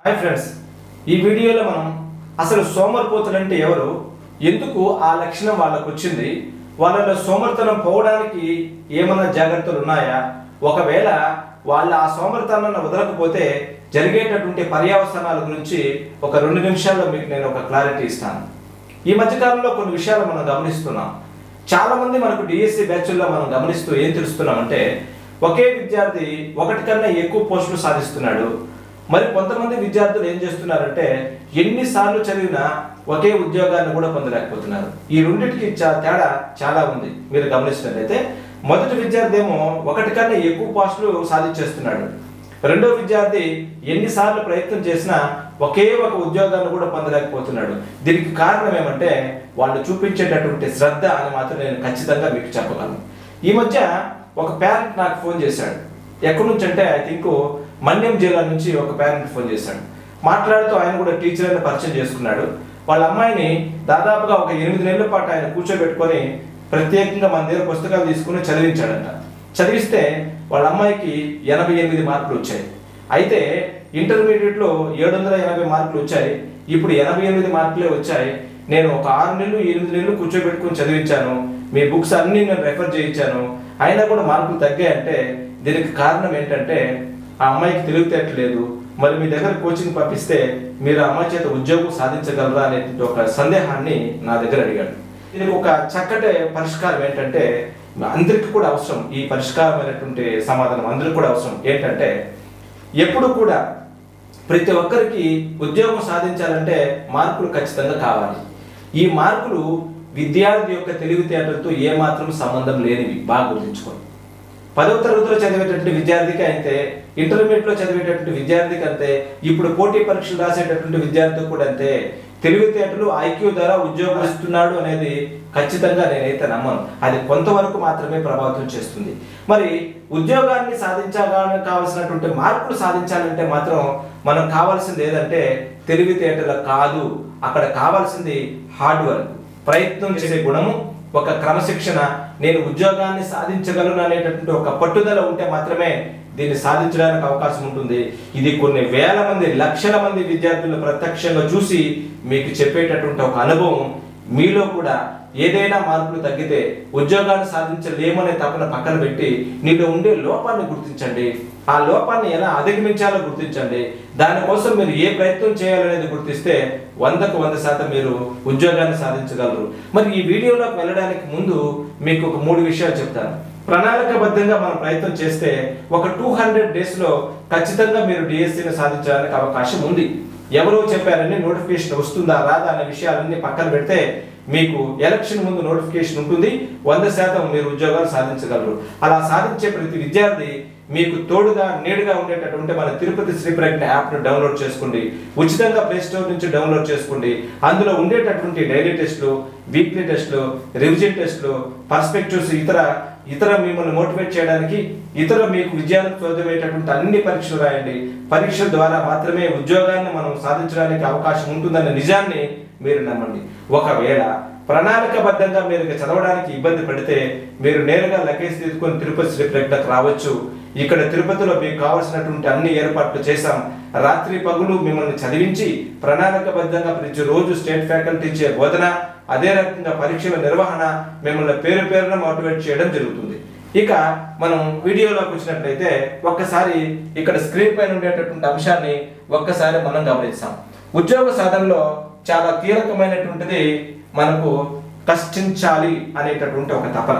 hi friends ఈ వీడియోలో మనం అసలు సోమరిపోతులు అంటే ఎవరు ఎందుకు ఆ లక్షణం వాళ్ళకు వచ్చింది వాళ్ళలో సోమరితనం పోవడానికి ఏమైనా జాగ్రత్తలు ఉన్నాయా ఒకవేళ వాళ్ళ ఆ సోమరితనాన్ని వదలకపోతే జరిగేటటువంటి పర్యావసనాల గురించి ఒక రెండు నిమిషాల్లో మీకు నేను ఒక క్లారిటీ ఇస్తాను ఈ మధ్యకాలంలో కొన్ని విషయాలు మనం గమనిస్తున్నాం చాలా మంది మనకు డిఎస్సి బ్యాచ్ల్లో మనం గమనిస్తూ ఏం తెలుస్తున్నామంటే ఒకే విద్యార్థి ఒకటి కన్నా ఎక్కువ పోస్టులు సాధిస్తున్నాడు మరి కొంతమంది విద్యార్థులు ఏం చేస్తున్నారంటే ఎన్నిసార్లు చదివినా ఒకే ఉద్యోగాన్ని కూడా పొందలేకపోతున్నారు ఈ రెండింటికి చా- తేడా చాలా ఉంది మీరు గమనించినట్లయితే మొదటి విద్యార్థి ఏమో ఒకటి కన్నా ఎక్కువ పోస్టులు సాధించేస్తున్నాడు రెండో విద్యార్థి ఎన్నిసార్లు ప్రయత్నం చేసినా ఒకే ఒక ఉద్యోగాన్ని కూడా పొందలేకపోతున్నాడు దీనికి కారణం ఏమంటే వాళ్ళు చూపించేటటువంటి శ్రద్ధ అని మాత్రం నేను ఖచ్చితంగా మీకు చెప్పగలను ఈ మధ్య ఒక పేరెంట్ నాకు ఫోన్ చేశాడు ఎక్కడి నుంచి అంటే ఐ థింక్ మన్యం జిల్లా నుంచి ఒక పేరెంట్ ఫోన్ చేశాడు మాట్లాడుతూ ఆయన కూడా టీచర్ అని పరిచయం చేసుకున్నాడు వాళ్ళ అమ్మాయిని దాదాపుగా ఒక ఎనిమిది నెలల పాటు ఆయన కూర్చోబెట్టుకొని ప్రత్యేకంగా మన దగ్గర పుస్తకాలు తీసుకుని చదివించాడంట చదివిస్తే వాళ్ళ అమ్మాయికి ఎనభై ఎనిమిది మార్కులు వచ్చాయి అయితే ఇంటర్మీడియట్లో ఏడు వందల ఎనభై మార్కులు వచ్చాయి ఇప్పుడు ఎనభై ఎనిమిది మార్కులే వచ్చాయి నేను ఒక ఆరు నెలలు ఎనిమిది నెలలు కూర్చోబెట్టుకుని చదివించాను మీ బుక్స్ అన్ని నేను రెఫర్ చేయించాను అయినా కూడా మార్కులు తగ్గాయంటే దీనికి కారణం ఏంటంటే ఆ అమ్మాయికి తెలివితేటలేదు మరి మీ దగ్గర కోచింగ్ పంపిస్తే మీరు ఆ అమ్మాయి చేత ఉద్యోగం సాధించగలరా అనే ఒక సందేహాన్ని నా దగ్గర అడిగాడు దీనికి ఒక చక్కటి పరిష్కారం ఏంటంటే అందరికీ కూడా అవసరం ఈ పరిష్కారమైనటువంటి సమాధానం అందరికీ కూడా అవసరం ఏంటంటే ఎప్పుడు కూడా ప్రతి ఒక్కరికి ఉద్యోగం సాధించాలంటే మార్కులు ఖచ్చితంగా కావాలి ఈ మార్కులు విద్యార్థి యొక్క తెలివితేటలతో ఏమాత్రం సంబంధం లేనివి బాగా గుర్తుంచుకోండి పదవ తరగతిలో చదివేటటువంటి విద్యార్థికి అయితే ఇంటర్మీడియట్లో చదివేటటువంటి విద్యార్థికి అంతే ఇప్పుడు పోటీ పరీక్షలు రాసేటటువంటి విద్యార్థికి కూడా అంతే తెలివితేటలు ఐక్యూ ద్వారా ఉద్యోగం ఇస్తున్నాడు అనేది ఖచ్చితంగా నేనైతే నమ్మను అది కొంతవరకు మాత్రమే ప్రభావితం చేస్తుంది మరి ఉద్యోగాన్ని సాధించడానికి కావాల్సినటువంటి మార్పులు సాధించాలంటే మాత్రం మనం కావాల్సింది ఏదంటే తెలివితేటలు కాదు అక్కడ కావాల్సింది హార్డ్ వర్క్ ప్రయత్నం చేసే గుణము ఒక క్రమశిక్షణ నేను ఉద్యోగాన్ని సాధించగలను అనేటటువంటి ఒక పట్టుదల ఉంటే మాత్రమే దీన్ని సాధించడానికి అవకాశం ఉంటుంది ఇది కొన్ని వేల మంది లక్షల మంది విద్యార్థులు ప్రత్యక్షంగా చూసి మీకు చెప్పేటటువంటి ఒక అనుభవం మీలో కూడా ఏదైనా మార్పులు తగ్గితే ఉద్యోగాన్ని సాధించలేమనే తపన పక్కన పెట్టి నీలో ఉండే లోపాన్ని గుర్తించండి ఆ లోపాన్ని ఎలా అధిగమించాలో గుర్తించండి దానికోసం మీరు ఏ ప్రయత్నం చేయాలనేది గుర్తిస్తే వందకు వంద శాతం మీరు ఉద్యోగాన్ని సాధించగలరు మరి ఈ వీడియోలోకి వెళ్ళడానికి ముందు మీకు ఒక మూడు విషయాలు చెప్తాను ప్రణాళికబద్ధంగా మనం ప్రయత్నం చేస్తే ఒక టూ హండ్రెడ్ డేస్లో ఖచ్చితంగా మీరు డిఎస్సీని సాధించడానికి అవకాశం ఉంది ఎవరో చెప్పారని నోటిఫికేషన్ వస్తుందా రాదా అనే విషయాలన్నీ పక్కన పెడితే మీకు ఎలక్షన్ ముందు నోటిఫికేషన్ ఉంటుంది వంద శాతం మీరు ఉద్యోగాలు సాధించగలరు అలా సాధించే ప్రతి విద్యార్థి మీకు తోడుగా నేడుగా ఉండేటటువంటి మన తిరుపతి శ్రీ ప్రజ్ఞ యాప్ను డౌన్లోడ్ చేసుకోండి ఉచితంగా ప్లే స్టోర్ నుంచి డౌన్లోడ్ చేసుకోండి అందులో ఉండేటటువంటి డైలీ టెస్టులు వీక్లీ టెస్టులు రివిజన్ టెస్టులు పర్స్పెక్టివ్స్ ఇతర ఇతర మిమ్మల్ని మోటివేట్ చేయడానికి ఇతర మీకు విజయాలకు చదివేటటువంటి అన్ని పరీక్షలు రాయండి పరీక్షల ద్వారా మాత్రమే ఉద్యోగాన్ని మనం సాధించడానికి అవకాశం ఉంటుందన్న నిజాన్ని మీరు నమ్మండి ఒకవేళ ప్రణాళికబద్ధంగా మీరు ఇక చదవడానికి ఇబ్బంది పడితే మీరు నేరుగా లగేజ్ తీసుకొని తిరుపతి శ్రీ ప్రజ్ఞకు రావచ్చు ఇక్కడ తిరుపతిలో మీకు కావాల్సినటువంటి అన్ని ఏర్పాట్లు చేశాం రాత్రి పగులు మిమ్మల్ని చదివించి ప్రణాళికబద్ధంగా ప్రతి రోజు స్టేట్ ఫ్యాకల్టీ ఇచ్చే బోధన అదే రకంగా పరీక్షల నిర్వహణ మిమ్మల్ని పేరు పేరున మోటివేట్ చేయడం జరుగుతుంది ఇక మనం వీడియోలోకి వచ్చినట్లయితే ఒక్కసారి ఇక్కడ స్క్రీన్ పైన ఉండేటటువంటి అంశాన్ని ఒక్కసారి మనం గమనిస్తాం ఉద్యోగ సాధనలో చాలా కీలకమైనటువంటిది మనకు కష్టించాలి అనేటటువంటి ఒక తపన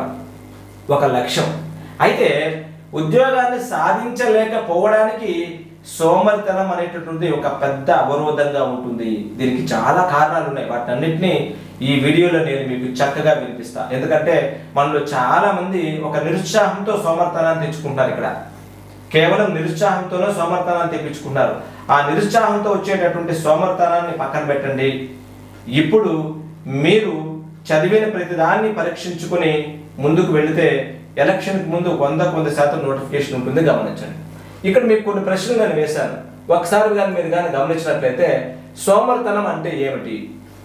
ఒక లక్ష్యం అయితే ఉద్యోగాన్ని సాధించలేకపోవడానికి సోమరితనం అనేటటువంటి ఒక పెద్ద అవరోధంగా ఉంటుంది దీనికి చాలా కారణాలు ఉన్నాయి వాటన్నిటిని ఈ వీడియోలో నేను మీకు చక్కగా వినిపిస్తా ఎందుకంటే మనలో చాలా మంది ఒక నిరుత్సాహంతో సోమరితనాన్ని తెచ్చుకుంటున్నారు ఇక్కడ కేవలం నిరుత్సాహంతోనే సోమర్తనాన్ని తెప్పించుకున్నారు ఆ నిరుత్సాహంతో వచ్చేటటువంటి సోమర్తనాన్ని పక్కన పెట్టండి ఇప్పుడు మీరు చదివిన ప్రతిదాన్ని పరీక్షించుకొని ముందుకు వెళితే ఎలక్షన్కి ముందు వందకు వంద శాతం నోటిఫికేషన్ ఉంటుంది గమనించండి ఇక్కడ మీకు కొన్ని ప్రశ్నలు నేను వేశాను ఒకసారి కానీ మీరు కానీ గమనించినట్లయితే సోమర్తనం అంటే ఏమిటి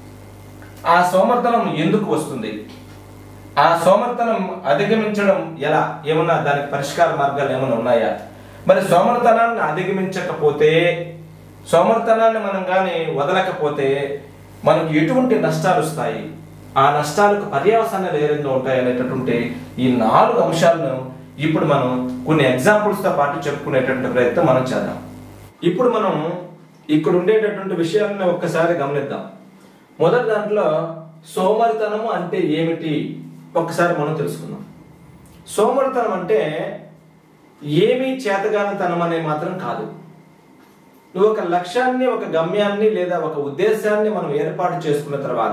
ఆ సోమర్తనం ఎందుకు వస్తుంది ఆ సోమర్తనం అధిగమించడం ఎలా ఏమన్నా దానికి పరిష్కార మార్గాలు ఏమైనా ఉన్నాయా మరి సోమర్తనాన్ని అధిగమించకపోతే సోమర్తనాన్ని మనం కానీ వదలకపోతే మనకు ఎటువంటి నష్టాలు వస్తాయి ఆ నష్టాలకు పర్యవసానాలు ఏ విధంగా ఉంటాయి అనేటటువంటి ఈ నాలుగు అంశాలను ఇప్పుడు మనం కొన్ని ఎగ్జాంపుల్స్తో పాటు చెప్పుకునేటటువంటి ప్రయత్నం మనం చేద్దాం ఇప్పుడు మనం ఇక్కడ ఉండేటటువంటి విషయాలను ఒక్కసారి గమనిద్దాం మొదటి దాంట్లో సోమరితనము అంటే ఏమిటి ఒక్కసారి మనం తెలుసుకుందాం సోమరితనం అంటే ఏమీ చేతగానితనం అనే మాత్రం కాదు నువ్వు ఒక లక్ష్యాన్ని ఒక గమ్యాన్ని లేదా ఒక ఉద్దేశాన్ని మనం ఏర్పాటు చేసుకున్న తర్వాత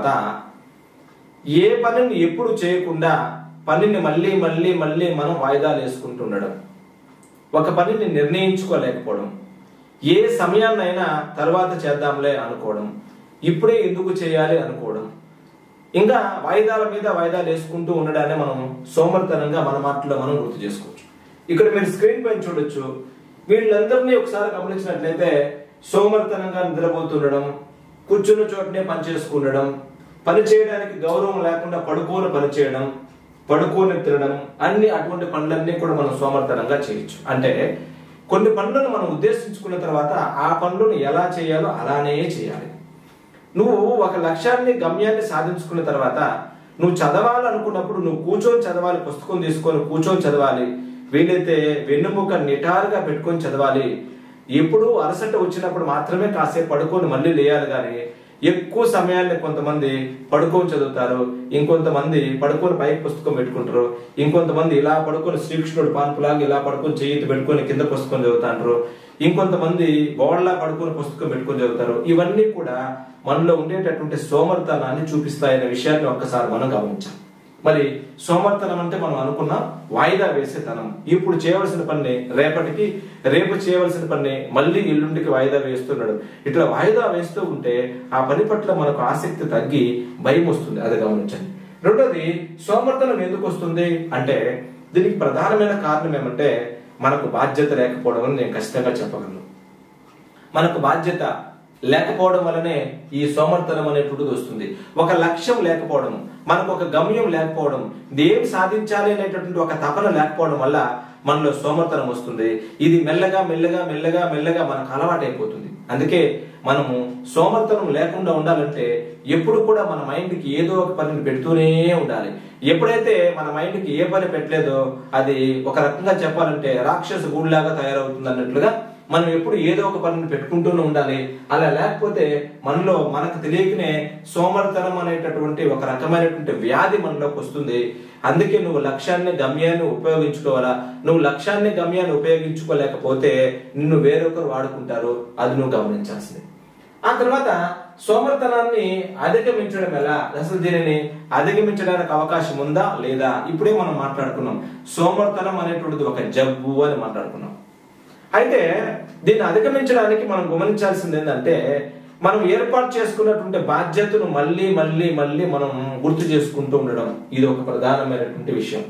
ఏ పనిని ఎప్పుడు చేయకుండా పనిని మళ్ళీ మళ్ళీ మళ్ళీ మనం వాయిదాలు వేసుకుంటుండడం ఒక పనిని నిర్ణయించుకోలేకపోవడం ఏ సమయాన్నైనా తర్వాత చేద్దాంలే అనుకోవడం ఇప్పుడే ఎందుకు చేయాలి అనుకోవడం ఇంకా వాయిదాల మీద వాయిదాలు వేసుకుంటూ ఉండడాన్ని మనం సోమరితనంగా మన మాటలో మనం గుర్తు చేసుకోవచ్చు ఇక్కడ మీరు స్క్రీన్ పైన చూడొచ్చు వీళ్ళందరినీ ఒకసారి గమనించినట్లయితే సోమరితనంగా నిద్రపోతుండడం కూర్చున్న చోటనే పని చేసుకుండడం పని చేయడానికి గౌరవం లేకుండా పడుకోని పని చేయడం పడుకోని తినడం అన్ని అటువంటి పనులన్నీ కూడా మనం సోమరితనంగా చేయొచ్చు అంటే కొన్ని పనులను మనం ఉద్దేశించుకున్న తర్వాత ఆ పనులను ఎలా చేయాలో అలానే చేయాలి నువ్వు ఒక లక్ష్యాన్ని గమ్యాన్ని సాధించుకున్న తర్వాత నువ్వు చదవాలనుకున్నప్పుడు నువ్వు కూర్చొని చదవాలి పుస్తకం తీసుకొని కూర్చొని చదవాలి వీలైతే వెన్నుముక నిటారుగా పెట్టుకొని చదవాలి ఎప్పుడు అలసట వచ్చినప్పుడు మాత్రమే కాసేపు పడుకొని మళ్ళీ లేయాలి కానీ ఎక్కువ సమయాన్ని కొంతమంది పడుకొని చదువుతారు ఇంకొంతమంది పడుకొని పైకి పుస్తకం పెట్టుకుంటారు ఇంకొంతమంది ఇలా పడుకొని శ్రీకృష్ణుడు పాన్పులాగా ఇలా పడుకొని చేయి పెట్టుకొని కింద పుస్తకం చదువుతాంటారు ఇంకొంతమంది బోర్లా పడుకొని పుస్తకం పెట్టుకొని చదువుతారు ఇవన్నీ కూడా మనలో ఉండేటటువంటి సోమర్తనాన్ని చూపిస్తాయనే విషయాన్ని ఒక్కసారి మనం గమనించాం మరి సోమర్తనం అంటే మనం అనుకున్నాం వాయిదా వేసేతనం ఇప్పుడు చేయవలసిన పని రేపటికి రేపు చేయవలసిన పని మళ్ళీ ఎల్లుండికి వాయిదా వేస్తున్నాడు ఇట్లా వాయిదా వేస్తూ ఉంటే ఆ పని పట్ల మనకు ఆసక్తి తగ్గి భయం వస్తుంది అది గమనించండి రెండోది సోమర్తనం ఎందుకు వస్తుంది అంటే దీనికి ప్రధానమైన కారణం ఏమంటే మనకు బాధ్యత లేకపోవడం అని నేను ఖచ్చితంగా చెప్పగలను మనకు బాధ్యత లేకపోవడం వల్లనే ఈ సోమర్తనం అనేటువంటిది వస్తుంది ఒక లక్ష్యం లేకపోవడం మనకు ఒక గమ్యం లేకపోవడం దేం సాధించాలి అనేటటువంటి ఒక తపన లేకపోవడం వల్ల మనలో సోమర్తనం వస్తుంది ఇది మెల్లగా మెల్లగా మెల్లగా మెల్లగా మనకు అలవాటైపోతుంది అందుకే మనము సోమర్తనం లేకుండా ఉండాలంటే ఎప్పుడు కూడా మన మైండ్కి ఏదో ఒక పనిని పెడుతూనే ఉండాలి ఎప్పుడైతే మన మైండ్కి ఏ పని పెట్టలేదో అది ఒక రకంగా చెప్పాలంటే రాక్షస గూడులాగా తయారవుతుంది అన్నట్లుగా మనం ఎప్పుడు ఏదో ఒక పనిని పెట్టుకుంటూనే ఉండాలి అలా లేకపోతే మనలో మనకు తెలియకనే సోమరితనం అనేటటువంటి ఒక రకమైనటువంటి వ్యాధి మనలోకి వస్తుంది అందుకే నువ్వు లక్ష్యాన్ని గమ్యాన్ని ఉపయోగించుకోవాలా నువ్వు లక్ష్యాన్ని గమ్యాన్ని ఉపయోగించుకోలేకపోతే నిన్ను వేరొకరు వాడుకుంటారు అది నువ్వు గమనించాల్సింది ఆ తర్వాత సోమర్తనాన్ని అధిగమించడం ఎలా అసలు దీనిని అధిగమించడానికి అవకాశం ఉందా లేదా ఇప్పుడే మనం మాట్లాడుకున్నాం సోమర్తనం అనేటువంటిది ఒక జబ్బు అని మాట్లాడుకున్నాం అయితే దీన్ని అధిగమించడానికి మనం గమనించాల్సింది ఏంటంటే మనం ఏర్పాటు చేసుకున్నటువంటి బాధ్యతను మళ్ళీ మళ్ళీ మళ్ళీ మనం గుర్తు చేసుకుంటూ ఉండడం ఇది ఒక ప్రధానమైనటువంటి విషయం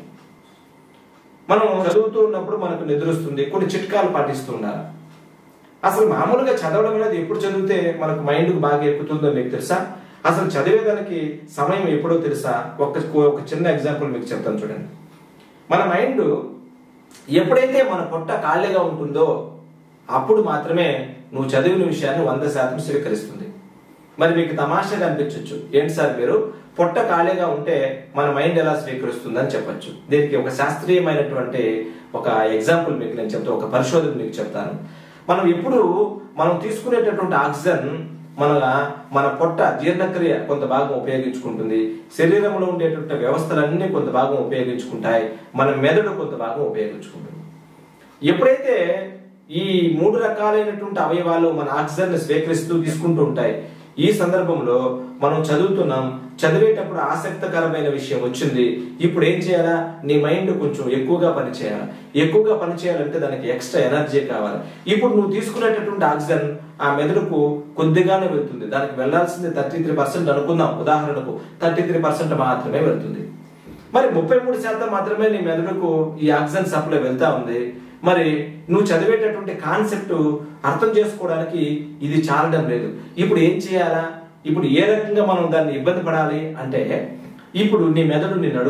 మనం చదువుతూ ఉన్నప్పుడు మనకు నిద్రొస్తుంది కొన్ని చిట్కాలు పాటిస్తూ ఉండాలి అసలు మామూలుగా చదవడం అనేది ఎప్పుడు చదివితే మనకు మైండ్కు బాగా ఎక్కుతుందో మీకు తెలుసా అసలు చదివేదానికి సమయం ఎప్పుడో తెలుసా ఒక ఒక చిన్న ఎగ్జాంపుల్ మీకు చెప్తాను చూడండి మన మైండ్ ఎప్పుడైతే మన పొట్ట ఖాళీగా ఉంటుందో అప్పుడు మాత్రమే నువ్వు చదివిన విషయాన్ని వంద శాతం స్వీకరిస్తుంది మరి మీకు తమాషాగా అనిపించవచ్చు ఏంటి సార్ మీరు పొట్ట ఖాళీగా ఉంటే మన మైండ్ ఎలా స్వీకరిస్తుందని చెప్పొచ్చు దీనికి ఒక శాస్త్రీయమైనటువంటి ఒక ఎగ్జాంపుల్ మీకు నేను చెప్తాను ఒక పరిశోధన మీకు చెప్తాను మనం ఎప్పుడు మనం తీసుకునేటటువంటి ఆక్సిజన్ మన మన పొట్ట జీర్ణక్రియ కొంత భాగం ఉపయోగించుకుంటుంది శరీరంలో ఉండేటువంటి వ్యవస్థలన్నీ కొంత భాగం ఉపయోగించుకుంటాయి మన మెదడు కొంత భాగం ఉపయోగించుకుంటుంది ఎప్పుడైతే ఈ మూడు రకాలైనటువంటి అవయవాలు మన ఆక్సిజన్ స్వీకరిస్తూ తీసుకుంటూ ఉంటాయి ఈ సందర్భంలో మనం చదువుతున్నాం చదివేటప్పుడు ఆసక్తికరమైన విషయం వచ్చింది ఇప్పుడు ఏం చేయాలా నీ మైండ్ కొంచెం ఎక్కువగా పని చేయాలి ఎక్కువగా పని చేయాలంటే దానికి ఎక్స్ట్రా ఎనర్జీ కావాలి ఇప్పుడు నువ్వు తీసుకునేటటువంటి ఆక్సిజన్ ఆ మెదడుకు కొద్దిగానే వెళ్తుంది దానికి వెళ్లాల్సింది థర్టీ త్రీ పర్సెంట్ అనుకుందాం ఉదాహరణకు థర్టీ త్రీ పర్సెంట్ మాత్రమే వెళ్తుంది మరి ముప్పై మూడు శాతం మాత్రమే నీ మెదడుకు ఈ ఆక్సిజన్ సప్లై వెళ్తా ఉంది మరి నువ్వు చదివేటటువంటి కాన్సెప్ట్ అర్థం చేసుకోవడానికి ఇది చాలడం లేదు ఇప్పుడు ఏం చేయాలా ఇప్పుడు ఏ రకంగా మనం దాన్ని ఇబ్బంది పడాలి అంటే ఇప్పుడు నీ మెదడు నేను అడుగుతుంది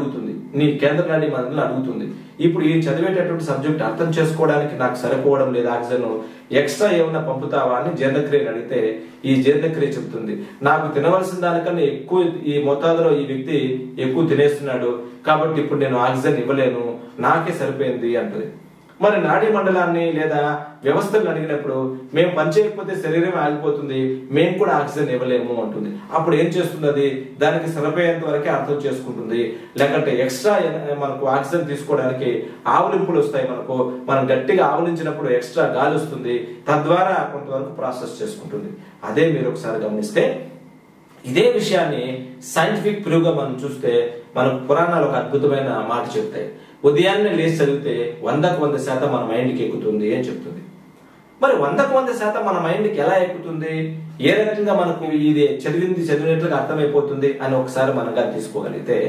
నీ కేంద్ర నాడీ మండలిని అడుగుతుంది ఇప్పుడు ఈ చదివేటటువంటి సబ్జెక్ట్ అర్థం చేసుకోవడానికి నాకు సరిపోవడం లేదు ఆక్సిజన్ ఎక్స్ట్రా ఏమైనా పంపుతావా అని జీర్ణక్రియని అడిగితే ఈ జీర్ణక్రియ చెప్తుంది నాకు తినవలసిన దానికన్నా ఎక్కువ ఈ మోతాదులో ఈ వ్యక్తి ఎక్కువ తినేస్తున్నాడు కాబట్టి ఇప్పుడు నేను ఆక్సిజన్ ఇవ్వలేను నాకే సరిపోయింది అంటుంది మరి నాడీ మండలాన్ని లేదా వ్యవస్థలను అడిగినప్పుడు మేము పనిచేయకపోతే శరీరం ఆగిపోతుంది మేము కూడా ఆక్సిజన్ ఇవ్వలేము అంటుంది అప్పుడు ఏం చేస్తుంది అది దానికి సరిపోయేంత వరకే అర్థం చేసుకుంటుంది లేకంటే ఎక్స్ట్రా మనకు ఆక్సిజన్ తీసుకోవడానికి ఆవులింపులు వస్తాయి మనకు మనం గట్టిగా ఆవులించినప్పుడు ఎక్స్ట్రా గాలి వస్తుంది తద్వారా కొంతవరకు ప్రాసెస్ చేసుకుంటుంది అదే మీరు ఒకసారి గమనిస్తే ఇదే విషయాన్ని సైంటిఫిక్ ప్రూవ్గా మనం చూస్తే మనకు పురాణాలు ఒక అద్భుతమైన మాట చెప్తాయి ఉదయాన్నే లేచి చదివితే వందకు వంద శాతం మన మైండ్కి ఎక్కుతుంది అని చెప్తుంది మరి వందకు వంద శాతం మన మైండ్కి ఎలా ఎక్కుతుంది ఏ రకంగా మనకు ఇది చదివింది చదివినట్లుగా అర్థమైపోతుంది అని ఒకసారి మనగా తీసుకోగలిగితే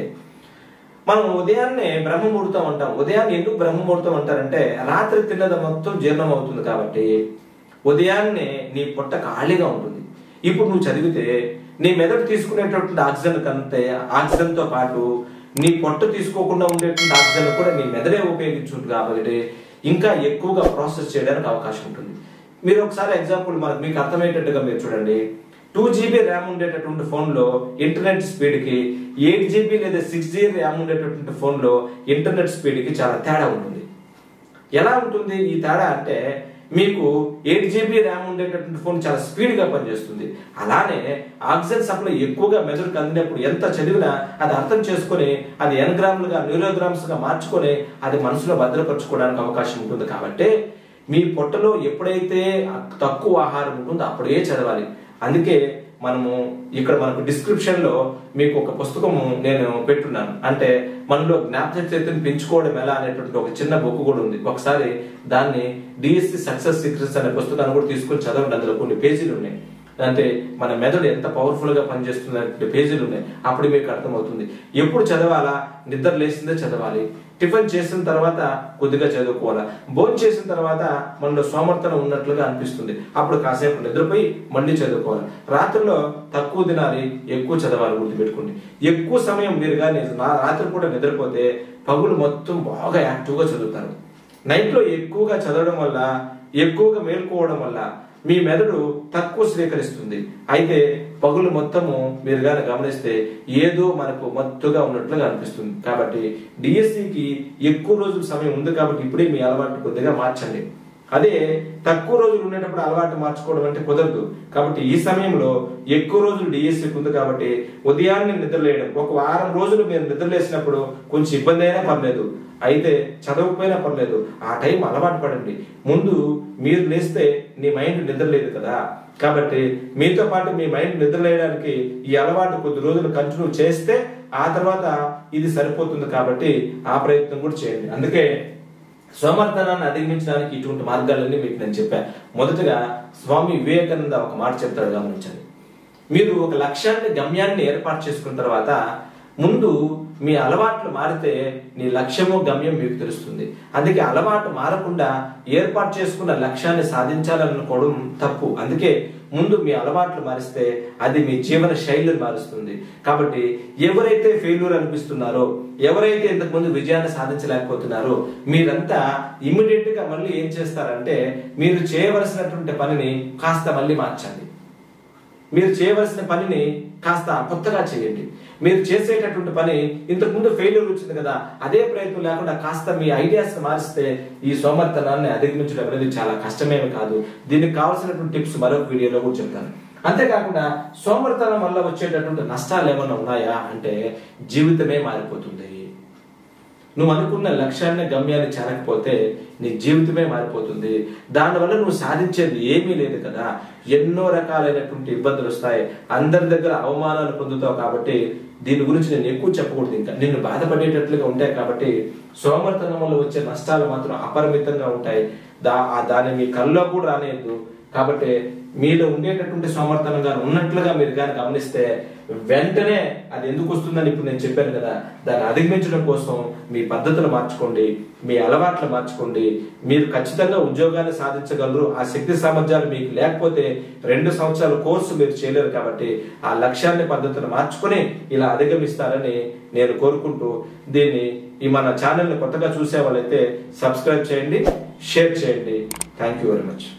మనం ఉదయాన్నే బ్రహ్మముహూర్తం అంటాం ఉదయాన్నే ఎందుకు బ్రహ్మముహూర్తం అంటారంటే రాత్రి తిన్నది మొత్తం జీర్ణం అవుతుంది కాబట్టి ఉదయాన్నే నీ పొట్ట ఖాళీగా ఉంటుంది ఇప్పుడు నువ్వు చదివితే నీ మెదడు తీసుకునేటటువంటి ఆక్సిజన్ కంటే ఆక్సిజన్ తో పాటు నీ పొట్ట తీసుకోకుండా ఉండేటువంటి ఆక్సిజన్ కూడా నీ మెదడే ఉపయోగించుంటుంది కాబట్టి ఇంకా ఎక్కువగా ప్రాసెస్ చేయడానికి అవకాశం ఉంటుంది మీరు ఒకసారి ఎగ్జాంపుల్ మనకు మీకు అర్థమయ్యేటట్టుగా మీరు చూడండి టూ జీబీ ర్యామ్ ఉండేటటువంటి ఫోన్లో ఇంటర్నెట్ స్పీడ్కి ఎయిట్ జీబీ లేదా సిక్స్ జీబీ ర్యామ్ ఉండేటటువంటి ఫోన్లో ఇంటర్నెట్ స్పీడ్కి చాలా తేడా ఉంటుంది ఎలా ఉంటుంది ఈ తేడా అంటే మీకు ఎయిట్ జీబీ ర్యామ్ ఉండేటటువంటి ఫోన్ చాలా స్పీడ్గా పనిచేస్తుంది అలానే ఆక్సిజన్ సప్లై ఎక్కువగా మెదడుకు అందినప్పుడు ఎంత చదివినా అది అర్థం చేసుకొని అది ఎన్గ్రామ్లుగా న్యూరోగ్రామ్స్గా మార్చుకొని అది మనసులో భద్రపరచుకోవడానికి అవకాశం ఉంటుంది కాబట్టి మీ పొట్టలో ఎప్పుడైతే తక్కువ ఆహారం ఉంటుందో అప్పుడే చదవాలి అందుకే మనము ఇక్కడ మనకు డిస్క్రిప్షన్ లో మీకు ఒక పుస్తకము నేను పెట్టున్నాను అంటే మనలో జ్ఞాపక శక్తిని పెంచుకోవడం ఎలా అనేటువంటి ఒక చిన్న బుక్ కూడా ఉంది ఒకసారి దాన్ని డిఎస్సి సక్సెస్ సీక్రెట్స్ అనే పుస్తకాన్ని కూడా తీసుకొని చదవండి అందులో కొన్ని పేజీలు ఉన్నాయి అంటే మన మెదడు ఎంత పవర్ఫుల్ గా పనిచేస్తుంది అనే పేజీలు ఉన్నాయి అప్పుడు మీకు అర్థమవుతుంది ఎప్పుడు చదవాలా నిద్ర లేచిందే చదవాలి టిఫిన్ చేసిన తర్వాత కొద్దిగా చదువుకోవాలా భోజనం చేసిన తర్వాత మనలో సోమర్థనం ఉన్నట్లుగా అనిపిస్తుంది అప్పుడు కాసేపు నిద్రపోయి మళ్ళీ చదువుకోవాలి రాత్రిలో తక్కువ తినాలి ఎక్కువ చదవాలి గుర్తుపెట్టుకోండి ఎక్కువ సమయం మీరు కానీ రాత్రి కూడా నిద్రపోతే పగులు మొత్తం బాగా యాక్టివ్గా చదువుతారు నైట్లో ఎక్కువగా చదవడం వల్ల ఎక్కువగా మేల్కోవడం వల్ల మీ మెదడు తక్కువ స్వీకరిస్తుంది అయితే పగులు మొత్తము మీరు కానీ గమనిస్తే ఏదో మనకు మత్తుగా ఉన్నట్లుగా అనిపిస్తుంది కాబట్టి డిఎస్సికి ఎక్కువ రోజుల సమయం ఉంది కాబట్టి ఇప్పుడే మీ అలవాటు కొద్దిగా మార్చండి అదే తక్కువ రోజులు ఉండేటప్పుడు అలవాటు మార్చుకోవడం అంటే కుదరదు కాబట్టి ఈ సమయంలో ఎక్కువ రోజులు డిఎస్సికి ఉంది కాబట్టి ఉదయాన్నే నిద్రలేయడం ఒక వారం రోజులు మీరు నిద్రలేసినప్పుడు కొంచెం ఇబ్బంది అయినా పర్లేదు అయితే చదవకపోయినా పర్లేదు ఆ టైం అలవాటు పడండి ముందు మీరు లేస్తే నీ మైండ్ నిద్రలేదు కదా కాబట్టి మీతో పాటు మీ మైండ్ నిద్రలేయడానికి ఈ అలవాటు కొద్ది రోజులు కంటిన్యూ చేస్తే ఆ తర్వాత ఇది సరిపోతుంది కాబట్టి ఆ ప్రయత్నం కూడా చేయండి అందుకే సోమర్థనాన్ని అధిగమించడానికి ఇటువంటి మార్గాలన్నీ మీకు నేను చెప్పాను మొదటగా స్వామి వివేకానంద ఒక మాట చెప్తాడు గమనించండి మీరు ఒక లక్ష్యాన్ని గమ్యాన్ని ఏర్పాటు చేసుకున్న తర్వాత ముందు మీ అలవాట్లు మారితే నీ లక్ష్యము గమ్యం మీకు తెలుస్తుంది అందుకే అలవాటు మారకుండా ఏర్పాటు చేసుకున్న లక్ష్యాన్ని సాధించాలనుకోవడం తప్పు అందుకే ముందు మీ అలవాట్లు మారిస్తే అది మీ జీవన శైలిని మారుస్తుంది కాబట్టి ఎవరైతే ఫెయిల్యూర్ అనిపిస్తున్నారో ఎవరైతే ఇంతకు ముందు విజయాన్ని సాధించలేకపోతున్నారో మీరంతా ఇమ్మీడియట్ గా మళ్ళీ ఏం చేస్తారంటే మీరు చేయవలసినటువంటి పనిని కాస్త మళ్ళీ మార్చండి మీరు చేయవలసిన పనిని కాస్త కొత్తగా చేయండి మీరు చేసేటటువంటి పని ఇంతకు ముందు ఫెయిల్యూర్ వచ్చింది కదా అదే ప్రయత్నం లేకుండా కాస్త మీ ఐడియాస్ మారిస్తే ఈ సోమర్థనాన్ని అధిగమించడం అనేది చాలా కష్టమేమి కాదు దీనికి కావాల్సినటువంటి టిప్స్ మరొక వీడియోలో కూడా చెప్తాను అంతేకాకుండా సోమర్థనం వల్ల వచ్చేటటువంటి నష్టాలు ఏమైనా ఉన్నాయా అంటే జీవితమే మారిపోతుంది నువ్వు అనుకున్న లక్ష్యాన్ని గమ్యాన్ని చేరకపోతే నీ జీవితమే మారిపోతుంది దానివల్ల నువ్వు సాధించేది ఏమీ లేదు కదా ఎన్నో రకాలైనటువంటి ఇబ్బందులు వస్తాయి అందరి దగ్గర అవమానాలు పొందుతావు కాబట్టి దీని గురించి నేను ఎక్కువ చెప్పకూడదు ఇంకా నిన్ను బాధపడేటట్లుగా ఉంటాయి కాబట్టి సోమర్థనం వల్ల వచ్చే నష్టాలు మాత్రం అపరిమితంగా ఉంటాయి దా ఆ దాన్ని మీ కల్లో కూడా రానేయద్దు కాబట్టి మీలో ఉండేటటువంటి సోమర్థనంగా ఉన్నట్లుగా మీరు కానీ గమనిస్తే వెంటనే అది ఎందుకు వస్తుందని ఇప్పుడు నేను చెప్పాను కదా దాన్ని అధిగమించడం కోసం మీ పద్ధతులు మార్చుకోండి మీ అలవాట్లు మార్చుకోండి మీరు ఖచ్చితంగా ఉద్యోగాన్ని సాధించగలరు ఆ శక్తి సామర్థ్యాలు మీకు లేకపోతే రెండు సంవత్సరాల కోర్సు మీరు చేయలేరు కాబట్టి ఆ లక్ష్యాన్ని పద్ధతులు మార్చుకొని ఇలా అధిగమిస్తారని నేను కోరుకుంటూ దీన్ని ఈ మన ఛానల్ని కొత్తగా చూసే వాళ్ళైతే సబ్స్క్రైబ్ చేయండి షేర్ చేయండి థ్యాంక్ యూ వెరీ మచ్